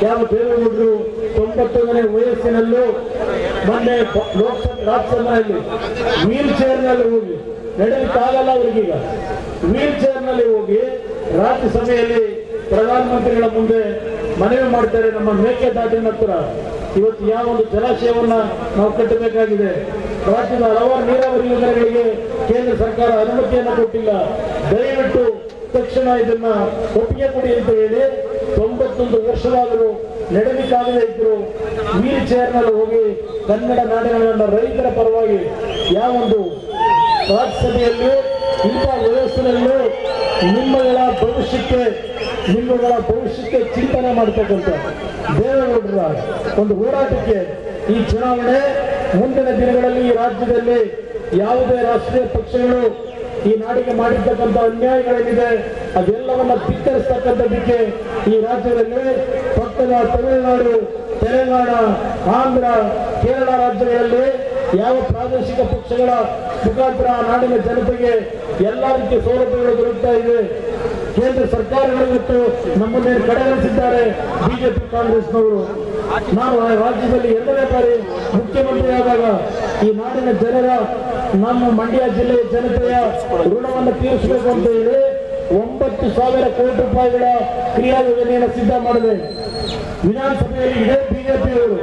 ಯಾವ ದೇವೇಗೌಡರು ತೊಂಬತ್ತೊಂದನೇ ವಯಸ್ಸಿನಲ್ಲೂ ಮೊನ್ನೆ ಬ- ಲೋಕಸಭೆ ರಾಜ್ಯಸಭೆಯಲ್ಲಿ ವೀಲ್ ಚೇರ್ನಲ್ಲಿ ಹೋಗಿ ನಡೆಯಲಿಕ್ಕಾಗಲ್ಲ ಅವ್ರಿಗೀಗ ವೀಲ್ ಚೇರ್ನಲ್ಲಿ ಹೋಗಿ ರಾಜ್ಯಸಭೆಯಲ್ಲಿ ಪ್ರಧಾನಮಂತ್ರಿಗಳ ಮುಂದೆ ಮನವಿ ಮಾಡ್ತಾರೆ ನಮ್ಮ ಮೇಕೆದಾಟಿನ ಹತ್ರ ಇವತ್ತು ಯಾವ ಒಂದು ಜಲಾಶಯವನ್ನ ನಾವು ಕಟ್ಟಬೇಕಾಗಿದೆ ರಾಜ್ಯದ ಹಲವಾರು ನೀರಾವರಿ ಯೋಜನೆಗಳಿಗೆ ಕೇಂದ್ರ ಸರ್ಕಾರ ಅನುಮತಿಯನ್ನು ಕೊಟ್ಟಿಲ್ಲ ದಯವಿಟ್ಟು ತಕ್ಷಣ ಇದನ್ನ ಒಪ್ಪಿಗೆ ಕೊಡಿ ಅಂತ ಹೇಳಿ ತೊಂಬತ್ತೊಂದು ವರ್ಷವಾದರೂ ನಡೆಯಲಿಕ್ಕಾಗದೇ ಇದ್ರು ವೀಲ್ ಚೇರ್ನಲ್ಲಿ ಹೋಗಿ ಕನ್ನಡ ನಾಡಿನ ರೈತರ ಪರವಾಗಿ ಯಾವೊಂದು ರಾಜ್ಯಸಭೆಯಲ್ಲಿ ಇಂಥ ವಯಸ್ಸಿನಲ್ಲೂ ನಿಮ್ಮಗಳ ಭವಿಷ್ಯಕ್ಕೆ ನಿಮ್ಮಗಳ ಭವಿಷ್ಯಕ್ಕೆ ಚಿಂತನೆ ಮಾಡ್ತಕ್ಕಂಥ ದೇವೇಗೌಡರ ಒಂದು ಹೋರಾಟಕ್ಕೆ ಈ ಚುನಾವಣೆ ಮುಂದಿನ ದಿನಗಳಲ್ಲಿ ಈ ರಾಜ್ಯದಲ್ಲಿ ಯಾವುದೇ ರಾಷ್ಟ್ರೀಯ ಪಕ್ಷಗಳು ಈ ನಾಡಿಗೆ ಮಾಡಿರ್ತಕ್ಕಂಥ ಅನ್ಯಾಯಗಳೇನಿದೆ ಅದೆಲ್ಲವನ್ನ ಧಿಕ್ಕರಿಸ್ತಕ್ಕಂಥದ್ದಕ್ಕೆ ಈ ರಾಜ್ಯದಲ್ಲಿ ಪಕ್ಕದ ತಮಿಳುನಾಡು ತೆಲಂಗಾಣ ಆಂಧ್ರ ಕೇರಳ ರಾಜ್ಯಗಳಲ್ಲಿ ಯಾವ ಪ್ರಾದೇಶಿಕ ಪಕ್ಷಗಳ ಮುಖಾಂತರ ಆ ನಾಡಿನ ಜನತೆಗೆ ಎಲ್ಲಾ ರೀತಿಯ ಸೌಲಭ್ಯಗಳು ದೊರಕ್ತಾ ಇದೆ ಕೇಂದ್ರ ಸರ್ಕಾರಗಳು ಇವತ್ತು ನಮ್ಮನ್ನೇ ಕಡೆಗಣಿಸಿದ್ದಾರೆ ಬಿಜೆಪಿ ಕಾಂಗ್ರೆಸ್ನವರು ನಾನು ಆ ರಾಜ್ಯದಲ್ಲಿ ಎರಡನೇ ಬಾರಿ ಮುಖ್ಯಮಂತ್ರಿ ಆದಾಗ ಈ ನಾಡಿನ ಜನರ ನಮ್ಮ ಮಂಡ್ಯ ಜಿಲ್ಲೆಯ ಜನತೆಯ ಋಣವನ್ನು ತೀರಿಸಬೇಕು ಅಂತ ಹೇಳಿ ಒಂಬತ್ತು ಸಾವಿರ ಕೋಟಿ ರೂಪಾಯಿಗಳ ಕ್ರಿಯಾ ಯೋಜನೆಯನ್ನು ಸಿದ್ಧ ಮಾಡಿದೆ ವಿಧಾನಸಭೆಯಲ್ಲಿ ಇದೇ ಬಿಜೆಪಿಯವರು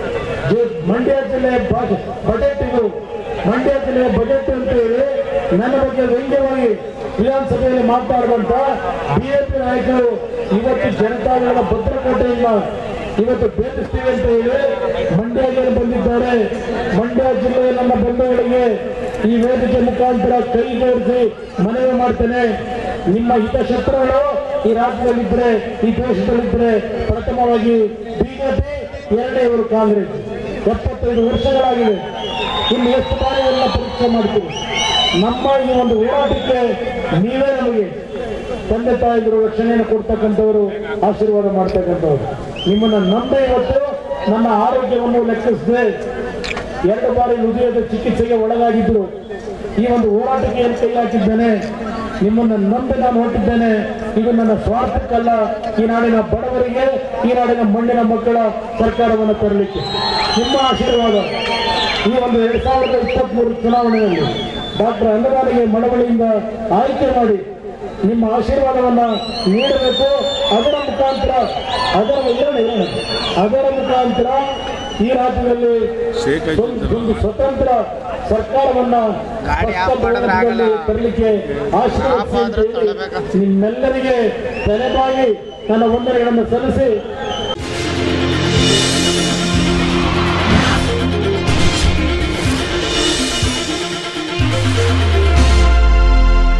ಮಂಡ್ಯ ಜಿಲ್ಲೆಯ ಬಜ- ಬಜೆಟ್ ಇದು ಮಂಡ್ಯ ಜಿಲ್ಲೆಯ ಬಜೆಟ್ ಅಂತ ಹೇಳಿ ನನ್ನ ಬಗ್ಗೆ ವ್ಯಂಗ್ಯವಾಗಿ ವಿಧಾನಸಭೆಯಲ್ಲಿ ಮಾತನಾಡಿದಂತ ಬಿಜೆಪಿ ನಾಯಕರು ಇವತ್ತು ಜನತಾದಳದ ಭದ್ರಕೋಟೆಯಿಂದ ಇವತ್ತು ಭೇದಿಸ್ತೀವಿ ಅಂತ ಹೇಳಿ ಮಂಡ್ಯಗೆ ಬಂದಿದ್ದಾರೆ ಮಂಡ್ಯ ಜಿಲ್ಲೆಯ ನನ್ನ ಬಂಧುಗಳಿಗೆ ಈ ವೇದಿಕೆ ಮುಖಾಂತರ ಕೈ ಜೋಡಿಸಿ ಮನವಿ ಮಾಡ್ತೇನೆ ನಿಮ್ಮ ಹಿತಶತ್ರುಗಳು ಈ ರಾಜ್ಯದಲ್ಲಿದ್ದರೆ ಈ ದೇಶದಲ್ಲಿದ್ದರೆ ಪ್ರಥಮವಾಗಿ ಬಿಜೆಪಿ ಎರಡನೇವರು ಕಾಂಗ್ರೆಸ್ ಎಪ್ಪತ್ತೈದು ವರ್ಷಗಳಾಗಿವೆ ಇನ್ನು ಎಷ್ಟು ಬಾರಿ ಎಲ್ಲ ಪರೀಕ್ಷೆ ಮಾಡ್ತೀವಿ ನಮ್ಮ ಈ ಒಂದು ಹೋರಾಟಕ್ಕೆ ನೀವೇ ನಮಗೆ ತಂದೆ ತಾಯಿಗಳು ರಕ್ಷಣೆಯನ್ನು ಕೊಡ್ತಕ್ಕಂಥವರು ಆಶೀರ್ವಾದ ಮಾಡ್ತಕ್ಕಂಥವ್ರು ನಿಮ್ಮನ್ನ ನಂಬಿ ಇವತ್ತು ನನ್ನ ಆರೋಗ್ಯವನ್ನು ಲೆಕ್ಕಿಸದೆ ಎರಡು ಬಾರಿ ಹೃದಯದ ಚಿಕಿತ್ಸೆಗೆ ಒಳಗಾಗಿದ್ರು ಈ ಒಂದು ಹೋರಾಟಕ್ಕೆ ಏನು ಕೈ ಹಾಕಿದ್ದೇನೆ ನಿಮ್ಮನ್ನ ನಂಬಿ ನಾನು ಹೊರಟಿದ್ದೇನೆ ಇದು ನನ್ನ ಸ್ವಾರ್ಥಕ್ಕಲ್ಲ ಈ ನಾಡಿನ ಬಡವರಿಗೆ ಈ ನಾಡಿನ ಮಣ್ಣಿನ ಮಕ್ಕಳ ಸರ್ಕಾರವನ್ನು ತರಲಿಕ್ಕೆ ನಿಮ್ಮ ಆಶೀರ್ವಾದ ಈ ಒಂದು ಎರಡ್ ಸಾವಿರದ ಇಪ್ಪತ್ಮೂರು ಚುನಾವಣೆಯಲ್ಲಿ ಡಾಕ್ಟರ್ ಅನ್ನದಾನಿಗೆ ಮಳವಳಿಯಿಂದ ಆಯ್ಕೆ ಮಾಡಿ ನಿಮ್ಮ ಆಶೀರ್ವಾದವನ್ನ ನೀಡಬೇಕು ಅದರ ಮುಖಾಂತರ ಅದರ ಇರೋಣ, ಇರೋಣ. ಅದರ ಮುಖಾಂತರ ಈ ರಾಜ್ಯದಲ್ಲಿ ಒಂದು ಒಂದು ಸ್ವತಂತ್ರ ಸರ್ಕಾರವನ್ನ ಗಾಡಿ ಆಫ್ ಸ್ಪಷ್ಟ ಮಾಡಿದ್ರೆ ಆಗಲ್ಲ. ಬಹುಮತದಲ್ಲಿ ತರಲಿಕ್ಕೆ ಆಶೀರ್ವದಿಸಿ ಅಂತ ಹೇಳಿ ನಿಮ್ಮೆಲ್ಲರಿಗೆ ತಲೆಬಾಗಿ ನನ್ನ ವಂದನೆಗಳನ್ನು ಸಲ್ಲಿಸಿ